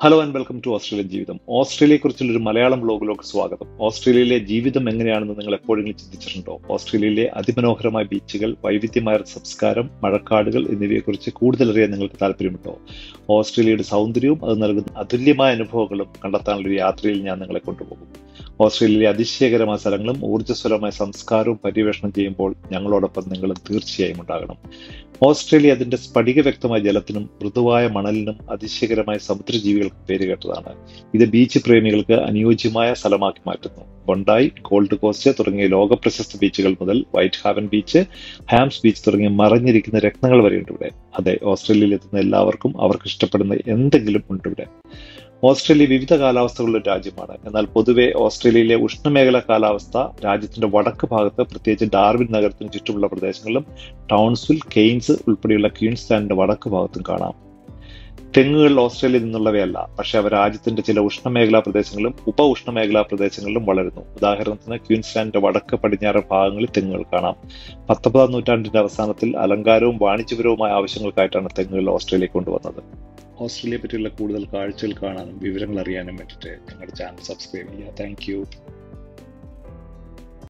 hello and welcome to Australian ജീവിതം ഓസ്ട്രേലിയയെക്കുറിച്ചുള്ള ഒരു മലയാളം ബ്ലോഗിലേക്ക് സ്വാഗതം ഓസ്ട്രേലിയയിലെ ജീവിതം എങ്ങനെയാണെന്ന് നിങ്ങൾ എപ്പോഴെങ്കിലും ചിന്തിച്ചിട്ടുണ്ടോ ഓസ്ട്രേലിയയിലെ അതിമനോഹരമായ ബീച്ചുകൾ വൈവിധ്യമായ സംസ്കാരം മഴക്കാടുകൾ എന്നിവയെക്കുറിച്ച് കൂടുതൽ അറിയാൻ നിങ്ങൾക്ക് താല്പര്യമുണ്ടോ ഓസ്ട്രേലിയയുടെ സൗന്ദര്യവും അത് നൽകുന്ന അതുല്യമായ അനുഭവങ്ങളും കണ്ടെത്താനുള്ള ഒരു യാത്രയിൽ ഞാൻ നിങ്ങളെ കൊണ്ടുപോകും ഓസ്ട്രേലിയയിലെ അതിശയകരമായ സ്ഥലങ്ങളും ഊർജ്ജസ്വലമായ സംസ്കാരവും പര്യവേഷണം ചെയ്യുമ്പോൾ ഞങ്ങളോടൊപ്പം നിങ്ങളും തീർച്ചയായും ഉണ്ടാകണം ഓസ്ട്രേലിയ അതിന്റെ സ്ഫടിക വ്യക്തമായ ജലത്തിനും മൃദുവായ മണലിനും അതിശയകരമായ സമുദ്രജീവികൾക്ക് പേരുകേട്ടതാണ് ഇത് ബീച്ച് പ്രേമികൾക്ക് അനുയോജ്യമായ സ്ഥലമാക്കി മാറ്റുന്നു ബൊണ്ടായി ഗോൾഡ് കോസ്റ്റ് തുടങ്ങിയ ലോക പ്രശസ്ത ബീച്ചുകൾ മുതൽ Whitehaven beach Hyams beach തുടങ്ങിയ മറഞ്ഞിരിക്കുന്ന രത്നങ്ങൾ വരെയുണ്ട് ഇവിടെ അതെ ഓസ്ട്രേലിയയിൽ എത്തുന്ന എല്ലാവർക്കും അവർക്ക് ഇഷ്ടപ്പെടുന്ന എന്തെങ്കിലും ഉണ്ട് ഇവിടെ ഓസ്ട്രേലിയ വിവിധ കാലാവസ്ഥകളുള്ള രാജ്യമാണ് എന്നാൽ പൊതുവെ ഓസ്ട്രേലിയയിലെ ഉഷ്ണമേഖലാ കാലാവസ്ഥ രാജ്യത്തിന്റെ വടക്ക് ഭാഗത്ത് പ്രത്യേകിച്ച് ഡാർവിൻ നഗരത്തിന് ചുറ്റുമുള്ള പ്രദേശങ്ങളിലും ടൗൺസ്വിൽ കെയ്ൻസ് ഉൾപ്പെടെയുള്ള ക്വീൻസ്ലാൻഡിന്റെ വടക്ക് ഭാഗത്തും കാണാം തെങ്ങുകൾ ഓസ്ട്രേലിയയിൽ നിന്നുള്ളവയല്ല പക്ഷെ അവ രാജ്യത്തിന്റെ ചില ഉഷ്ണമേഖലാ പ്രദേശങ്ങളിലും ഉപ ഉഷ്ണമേഖലാ പ്രദേശങ്ങളിലും വളരുന്നു ഉദാഹരണത്തിന് ക്വീൻസ്ലാൻഡിന്റെ വടക്ക് പടിഞ്ഞാറ് ഭാഗങ്ങളിൽ തെങ്ങുകൾ കാണാം പത്തൊമ്പതാം നൂറ്റാണ്ടിന്റെ അവസാനത്തിൽ അലങ്കാരവും വാണിജ്യപരവുമായ ആവശ്യങ്ങൾക്കായിട്ടാണ് തെങ്ങുകൾ ഓസ്ട്രേലിയ കൊണ്ടുവന്നത് ഓസ്ട്രേലിയയെ പറ്റിയുള്ള കൂടുതൽ കാഴ്ചകൾ കാണാനും വിവരങ്ങൾ അറിയാനും വേണ്ടിയിട്ട് ഞങ്ങളുടെ ചാനൽ സബ്സ്ക്രൈബ് ചെയ്യുക താങ്ക്